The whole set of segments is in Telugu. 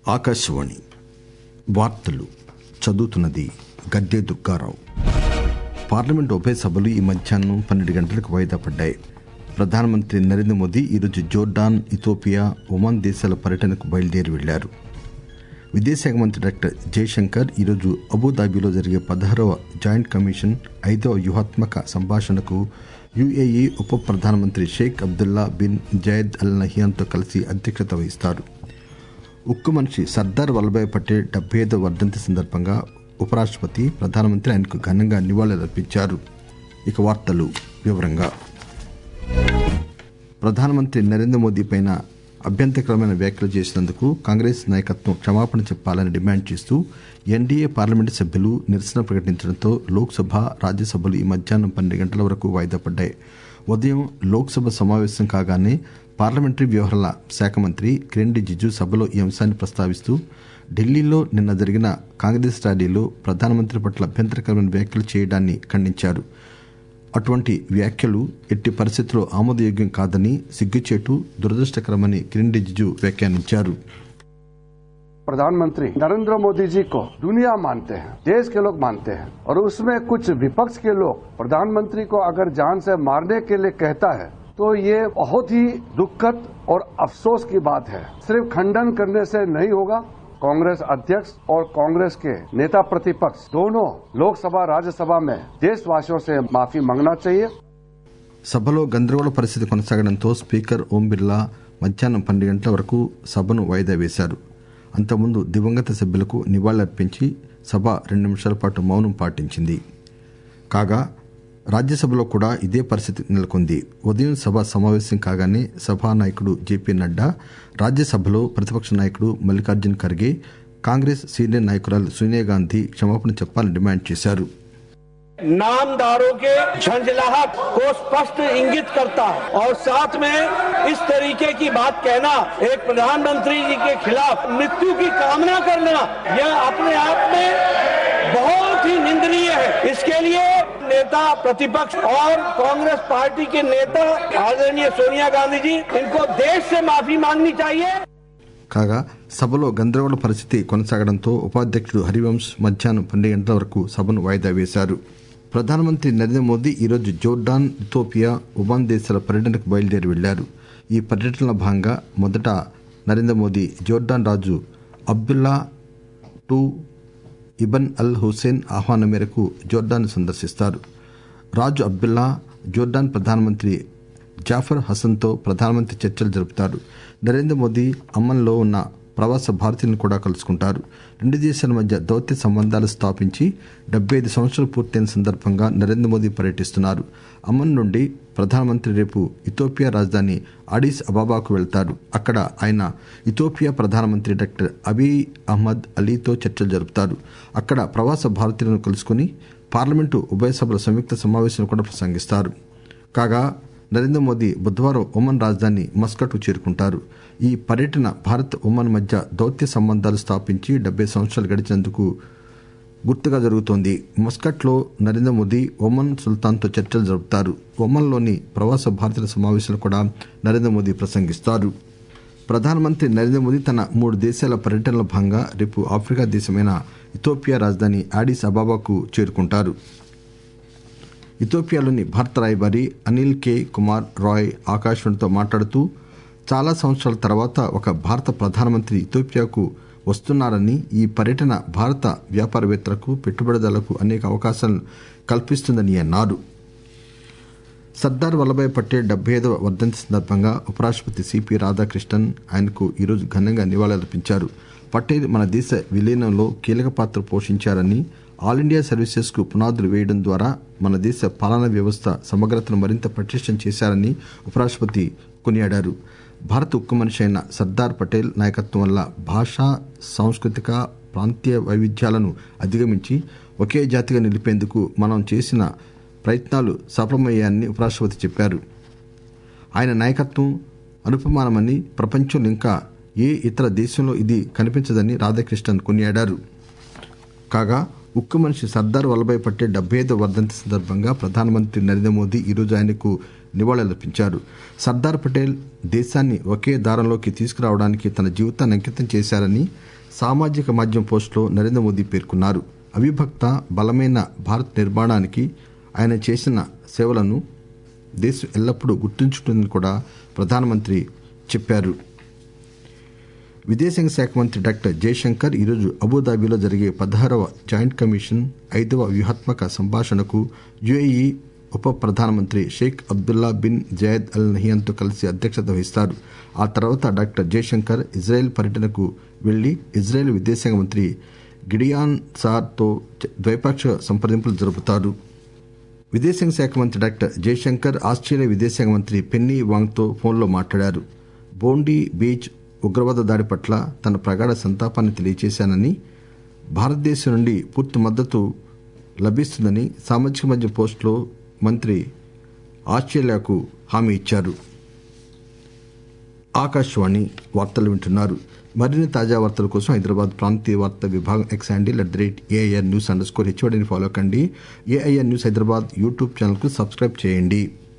ఆకాశవాణి వార్తలు చదువుతున్నది గద్దె దుర్గారావు పార్లమెంట్ ఉభయ సభలు ఈ మధ్యాహ్నం పన్నెండు గంటలకు వాయిదా పడ్డాయి ప్రధానమంత్రి నరేంద్ర మోదీ ఈరోజు జోర్డాన్ ఇథోపియా ఒమాన్ దేశాల పర్యటనకు బయలుదేరి వెళ్లారు విదేశాంగ మంత్రి డాక్టర్ జయశంకర్ ఈరోజు అబుదాబిలో జరిగే పదహారవ జాయింట్ కమిషన్ ఐదవ వ్యూహాత్మక సంభాషణకు యుఏఈ ఉప ప్రధానమంత్రి Sheikh Abdullah bin Zayed Al నహియాన్తో కలిసి అధ్యక్షత వహిస్తారు ఉక్కు మనిషి సర్దార్ వల్లభాయ్ పటేల్ డెబ్బై ఐదవ వర్ధంతి సందర్భంగా ఉపరాష్టపతి ప్రధానమంత్రి ఆయనకు ఘనంగా నివాళులర్పించారు ఇక వార్తలు వివరంగా ప్రధానమంత్రి నరేంద్ర మోదీ పైన అభ్యంతరకరమైన వ్యాఖ్యలు చేసినందుకు కాంగ్రెస్ నాయకత్వం క్షమాపణ చెప్పాలని డిమాండ్ చేస్తూ ఎన్డీఏ పార్లమెంటు సభ్యులు నిరసన ప్రకటించడంతో లోక్సభ రాజ్యసభలు ఈ మధ్యాహ్నం పన్నెండు గంటల వరకు వాయిదా పడ్డాయి ఉదయం లోక్సభ సమావేశం కాగానే పార్లమెంటరీ వ్యవహారాల శాఖ మంత్రి కిరణ్ రిజిజు సభలో ఈ అంశాన్ని ప్రస్తావిస్తూ ఢిల్లీలో నిన్న జరిగిన కాంగ్రెస్ ర్యాలీలో ప్రధానమంత్రి పట్ల అభ్యంతరకరమైన వ్యాఖ్యలు చేయడాన్ని ఖండించారు అటువంటి వ్యాఖ్యలు ఎట్టి పరిస్థితుల్లో ఆమోదయోగ్యం కాదని సిగ్గుచేటు దురదృష్టకరమని కిరణ్ రిజిజు వ్యాఖ్యానించారు प्रधानमंत्री नरेंद्र मोदी जी को दुनिया मानते हैं देश के लोग मानते हैं और उसमें कुछ विपक्ष के लोग प्रधानमंत्री को अगर जान से मारने के लिए कहता है तो ये बहुत ही दुखद और अफसोस की बात है सिर्फ खंडन करने से नहीं होगा कांग्रेस अध्यक्ष और कांग्रेस के नेता प्रतिपक्ष दोनों लोकसभा राज्यसभा में देशवासियों से माफी मांगना चाहिए సభలో గందరగోళ పరిస్థితి కొనసాగడంతో స్పీకర్ ఓం బిర్లా మధ్యాహ్నం పన్నెండు గంటల వరకు సభను వాయిదా వేశారు అంతకుముందు దివంగత సభ్యులకు నివాళులర్పించి సభ రెండు నిమిషాల పాటు మౌనం పాటించింది కాగా రాజ్యసభలో కూడా ఇదే పరిస్థితి నెలకొంది ఉదయం సభ సమావేశం కాగానే సభానాయకుడు జేపీ నడ్డా రాజ్యసభలో ప్రతిపక్ష నాయకుడు మల్లికార్జున్ ఖర్గే కాంగ్రెస్ సీనియర్ నాయకురాలు సోనియా గాంధీ క్షమాపణ చెప్పాలని డిమాండ్ చేశారు नामदारों के झंझलाहट को स्पष्ट इंगित करता है और साथ में इस तरीके की बात कहना एक प्रधानमंत्री जी के खिलाफ मृत्यु की कामना करना यह अपने आप में बहुत ही निंदनीय है इसके लिए नेता प्रतिपक्ष और कांग्रेस पार्टी के नेता आदरणीय सोनिया गांधी जी इनको देश से माफी मांगनी चाहिए కాగా సభలో గందరగోళ పరిస్థితి కొనసాగడంతో ఉపాధ్యక్షుడు హరివంశ్ మధ్యాహ్నం పన్నెండు గంటల వరకు సభను వాయిదా వేశారు ప్రధానమంత్రి నరేంద్ర మోదీ ఈరోజు జోర్డాన్ ఇథోపియా ఒమాన్ దేశాల పర్యటనకు బయలుదేరి వెళ్లారు ఈ పర్యటనలో భాగంగా మొదట నరేంద్ర మోదీ జోర్డాన్ రాజు Abdullah two ibn Al Hussein ఆహ్వానం మేరకు జోర్డాన్ సందర్శిస్తారు రాజు అబ్దుల్లా జోర్డాన్ ప్రధానమంత్రి జాఫర్ హసన్తో ప్రధానమంత్రి చర్చలు జరుపుతారు నరేంద్ర మోదీ అమ్మన్లో ఉన్న ప్రవాస భారతీయులను కూడా కలుసుకుంటారు రెండు దేశాల మధ్య దౌత్య సంబంధాలు స్థాపించి డెబ్బై ఐదు సంవత్సరాలు పూర్తయిన సందర్భంగా నరేంద్ర మోదీ పర్యటిస్తున్నారు అమన్ నుండి ప్రధానమంత్రి రేపు ఇథోపియా రాజధాని అడిస్ అబాబాకు వెళ్తారు అక్కడ ఆయన ఇథోపియా ప్రధానమంత్రి డాక్టర్ అబీ అహ్మద్ అలీతో చర్చలు జరుపుతారు అక్కడ ప్రవాస భారతీయులను కలుసుకుని పార్లమెంటు ఉభయ సభల సంయుక్త సమావేశంలో కూడా ప్రసంగిస్తారు కాగా నరేంద్ర మోదీ బుధవారం ఒమన్ రాజధాని మస్కట్ చేరుకుంటారు ఈ పర్యటన భారత్ ఒమన్ మధ్య దౌత్య సంబంధాలు స్థాపించి డెబ్బై సంవత్సరాలు గడిచినందుకు గుర్తుగా జరుగుతోంది మస్కట్లో నరేంద్ర మోదీ ఒమన్ సుల్తాన్తో చర్చలు జరుపుతారు ఒమన్లోని ప్రవాస భారతీయుల సమావేశంలో కూడా నరేంద్ర మోదీ ప్రసంగిస్తారు ప్రధానమంత్రి నరేంద్ర మోదీ తన మూడు దేశాల పర్యటనలో భాగంగా రేపు ఆఫ్రికా దేశమైన ఇథోపియా రాజధాని ఆడిస్ అబాబాకు చేరుకుంటారు ఇథోపియాలోని భారత రాయబారి అనిల్ కే కుమార్ రాయ్ ఆకాశవాణితో మాట్లాడుతూ చాలా సంవత్సరాల తర్వాత ఒక భారత ప్రధానమంత్రి ఇథోపియాకు వస్తున్నారని ఈ పర్యటన భారత వ్యాపారవేత్తలకు పెట్టుబడిదారులకు అనేక అవకాశాలను కల్పిస్తుందని అన్నారు సర్దార్ వల్లభాయ్ పటేల్ డెబ్బై ఐదవ వర్ధంతి సందర్భంగా ఉపరాష్టపతి సిపి రాధాకృష్ణన్ ఆయనకు ఈరోజు ఘనంగా నివాళులర్పించారు పటేల్ మన దేశ విలీనంలో కీలక పాత్ర పోషించారని ఆల్ ఇండియా సర్వీసెస్ కు పునాదులు వేయడం ద్వారా మన దేశ పాలనా వ్యవస్థ సమగ్రతను మరింత పటిష్టం చేశారని ఉపరాష్టపతి కొనియాడారు భారత ఉక్కు మనిషి అయిన సర్దార్ పటేల్ నాయకత్వం వల్ల భాషా సాంస్కృతిక ప్రాంతీయ వైవిధ్యాలను అధిగమించి ఒకే జాతిగా నిలిపేందుకు మనం చేసిన ప్రయత్నాలు సఫలమయ్యాయని ఉపరాష్టపతి చెప్పారు ఆయన నాయకత్వం అనుపమానమని ప్రపంచంలో ఇంకా ఏ ఇతర దేశంలో ఇది కనిపించదని రాధాకృష్ణన్ కొనియాడారు కాగా ఉక్కు మనిషి సర్దార్ వల్లభాయ్ పటేల్ డెబ్బై ఐదో వర్ధంతి సందర్భంగా ప్రధానమంత్రి నరేంద్ర మోదీ ఈరోజు ఆయనకు నివాళులర్పించారు సర్దార్ పటేల్ దేశాన్ని ఒకే దారంలోకి తీసుకురావడానికి తన జీవితాన్ని అంకితం చేశారని సామాజిక మాధ్యమం పోస్టులో నరేంద్ర మోదీ పేర్కొన్నారు అవిభక్త బలమైన భారత్ నిర్మాణానికి ఆయన చేసిన సేవలను దేశం ఎల్లప్పుడూ గుర్తుంచుకుంటుందని కూడా ప్రధానమంత్రి చెప్పారు విదేశాంగ శాఖ మంత్రి డాక్టర్ జయశంకర్ ఈరోజు అబుదాబిలో జరిగే పదహారవ జాయింట్ కమిషన్ ఐదవ వ్యూహాత్మక సంభాషణకు యుఏఈ ఉప ప్రధానమంత్రి Sheikh Abdullah bin Zayed Al నహియాన్తో కలిసి అధ్యక్షత వహిస్తారు ఆ తర్వాత డాక్టర్ జయశంకర్ ఇజ్రాయెల్ పర్యటనకు వెళ్లి ఇజ్రాయెల్ విదేశాంగ మంత్రి గిడియాన్ సార్తో ద్వైపాక్షిక సంప్రదింపులు జరుపుతారు విదేశాంగ శాఖ మంత్రి డాక్టర్ జయశంకర్ ఆస్ట్రేలియా విదేశాంగ మంత్రి పెన్నీ వాంగ్తో ఫోన్లో మాట్లాడారు బోండీ బీచ్ ఉగ్రవాద దాడి పట్ల తన ప్రగాఢ సంతాపాన్ని తెలియజేశానని భారతదేశం నుండి పూర్తి మద్దతు లభిస్తుందని సామాజిక మధ్య పోస్టులో మంత్రి ఆస్ట్రేలియాకు హామీ ఇచ్చారు ఆకాశవాణి వార్తలు వింటున్నారు మరిన్ని తాజా వార్తల కోసం హైదరాబాద్ ప్రాంతీయ వార్తా విభాగం X handle at the rate AIR news under score హెచ్ఓడిని ఫాలో కండి ఏఐఆర్ న్యూస్ హైదరాబాద్ యూట్యూబ్ ఛానల్కు సబ్స్క్రైబ్ చేయండి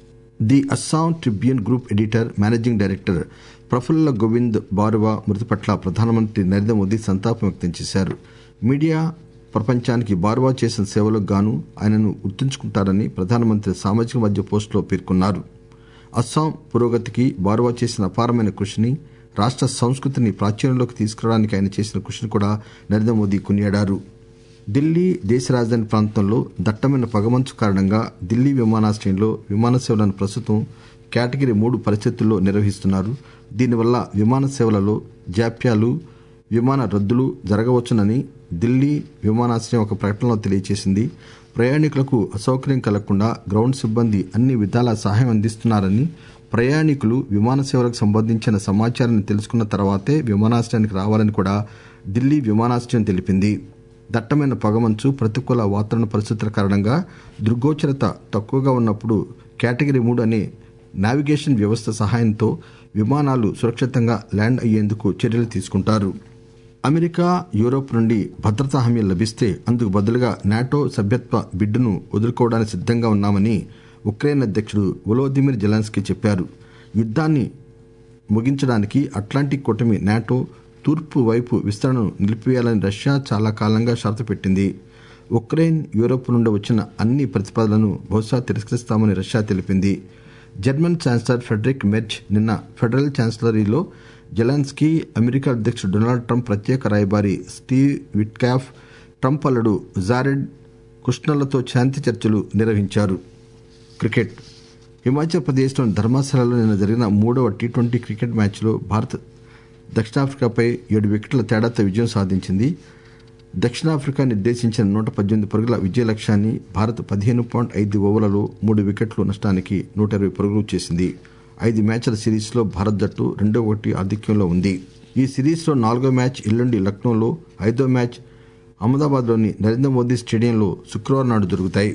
the Assam Tribune group editor managing director Prafulla Govind Barua మృతి పట్ల ప్రధానమంత్రి నరేంద్ర మోదీ సంతాపం వ్యక్తం చేశారు మీడియా ప్రపంచానికి బారువా చేసిన సేవలకు గాను ఆయనను గుర్తుంచుకుంటారని ప్రధానమంత్రి సామాజిక మధ్య పోస్టులో పేర్కొన్నారు అస్సాం పురోగతికి బారువా చేసిన అపారమైన కృషిని రాష్ట సంస్కృతిని ప్రాచుర్యంలోకి తీసుకురావడానికి ఆయన చేసిన కృషిని కూడా నరేంద్ర మోదీ కొనియాడారు ఢిల్లీ దేశ రాజధాని ప్రాంతంలో దట్టమైన పొగమంచు కారణంగా ఢిల్లీ విమానాశ్రయంలో విమాన సేవలను ప్రస్తుతం కేటగిరీ మూడు పరిస్థితుల్లో నిర్వహిస్తున్నారు దీనివల్ల విమాన సేవలలో జాప్యాలు విమాన రద్దులు జరగవచ్చునని ఢిల్లీ విమానాశ్రయం ఒక ప్రకటనలో తెలియజేసింది ప్రయాణికులకు అసౌకర్యం కలగకుండా గ్రౌండ్ సిబ్బంది అన్ని విధాల సహాయం అందిస్తున్నారని ప్రయాణికులు విమాన సేవలకు సంబంధించిన సమాచారాన్ని తెలుసుకున్న తర్వాతే విమానాశ్రయానికి రావాలని కూడా ఢిల్లీ విమానాశ్రయం తెలిపింది దట్టమైన పొగమంచు ప్రతికూల వాతావరణ పరిస్థితుల కారణంగా దృగ్గోచరత తక్కువగా ఉన్నప్పుడు కేటగిరీ మూడు అనే నావిగేషన్ వ్యవస్థ సహాయంతో విమానాలు సురక్షితంగా ల్యాండ్ అయ్యేందుకు చర్యలు తీసుకుంటారు అమెరికా యూరోప్ నుండి భద్రతా హామీలు లభిస్తే అందుకు బదులుగా నాటో సభ్యత్వ బిడ్డును వదులుకోవడానికి సిద్దంగా ఉన్నామని ఉక్రెయిన్ అధ్యక్షుడు వొలోదిమిర్ జెలెన్స్కీ చెప్పారు యుద్దాన్ని ముగించడానికి అట్లాంటిక్ కూటమి నాటో తూర్పు వైపు విస్తరణను నిలిపివేయాలని రష్యా చాలా కాలంగా షరతు పెట్టింది ఉక్రెయిన్ యూరోప్ నుండి వచ్చిన అన్ని ప్రతిపాదనలను బహుశా తిరస్కరిస్తామని రష్యా తెలిపింది జర్మన్ ఛాన్సలర్ ఫెడరిక్ మెర్చ్ నిన్న ఫెడరల్ ఛాన్సలరీలో జెలెన్స్కీ అమెరికా అధ్యక్షుడు డొనాల్డ్ ట్రంప్ ప్రత్యేక రాయబారి స్టీవ్ విట్కాఫ్ ట్రంప్ అల్లుడు జారెడ్ కుష్నర్లతో శాంతి చర్చలు నిర్వహించారు క్రికెట్ హిమాచల్ ప్రదేశ్లోని ధర్మశాలలో నిన్న జరిగిన మూడవ టీ ట్వంటీ క్రికెట్ మ్యాచ్లో భారత్ దక్షిణాఫ్రికాపై ఏడు వికెట్ల తేడాతో విజయం సాధించింది దక్షిణాఫ్రికా నిర్దేశించిన నూట పద్దెనిమిది పరుగుల విజయ లక్ష్యాన్ని భారత్ పదిహేను పాయింట్ ఐదు ఓవర్లలో మూడు వికెట్లు నష్టానికి నూట ఇరవై పరుగులు చేసింది ఐదు మ్యాచ్ల సిరీస్లో భారత్ జట్టు రెండో ఒకటి ఆధిక్యంలో ఉంది ఈ సిరీస్లో నాలుగో మ్యాచ్ ఎల్లుండి లక్నోలో ఐదో మ్యాచ్ అహ్మదాబాద్లోని నరేంద్ర మోదీ స్టేడియంలో శుక్రవారం నాడు జరుగుతాయి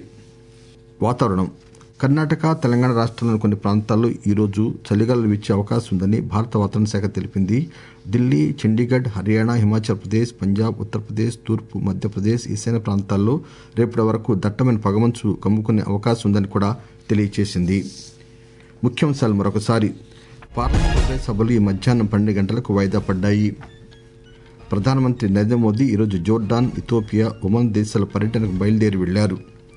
వాతావరణం కర్ణాటక తెలంగాణ రాష్ట్రాల్లోని కొన్ని ప్రాంతాల్లో ఈరోజు చలిగాలులు వీచే అవకాశం ఉందని భారత వాతావరణ శాఖ తెలిపింది ఢిల్లీ చండీగఢ్ హర్యానా హిమాచల్ ప్రదేశ్ పంజాబ్ ఉత్తరప్రదేశ్ తూర్పు మధ్యప్రదేశ్ ఈశాన్య ప్రాంతాల్లో రేపటి వరకు దట్టమైన పొగమంచు కమ్ముకునే అవకాశం ఉందని కూడా తెలియజేసింది ముఖ్యాంశాలు మరొకసారి పార్లమెంట్ ఉభయ సభలు ఈ మధ్యాహ్నం పన్నెండు గంటలకు వాయిదా పడ్డాయి ప్రధానమంత్రి నరేంద్ర మోదీ ఈరోజు జోర్డాన్ ఇథోపియా ఒమన్ దేశాల పర్యటనకు బయలుదేరి వెళ్లారు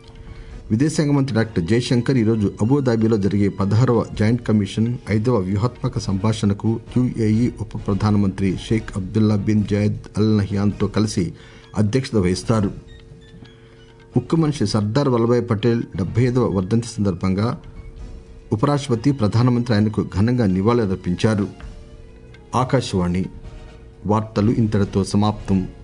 విదేశాంగ మంత్రి డాక్టర్ జయశంకర్ ఈరోజు అబుదాబిలో జరిగే పదహారవ జాయింట్ కమిషన్ ఐదవ వ్యూహాత్మక సంభాషణకు యుఏఈ ఉప ప్రధానమంత్రి Sheikh Abdullah bin Zayed Al నహియాన్తో కలిసి అధ్యక్షత వహిస్తారు ఉక్కు మనిషి సర్దార్ వల్లభాయ్ పటేల్ డెబ్బై ఐదవ వర్ధంతి సందర్భంగా ఉపరాష్ట్రపతి ప్రధానమంత్రి ఆయనకు ఘనంగా నివాళులర్పించారు ఆకాశవాణి వార్తలు ఇంతటితో సమాప్తం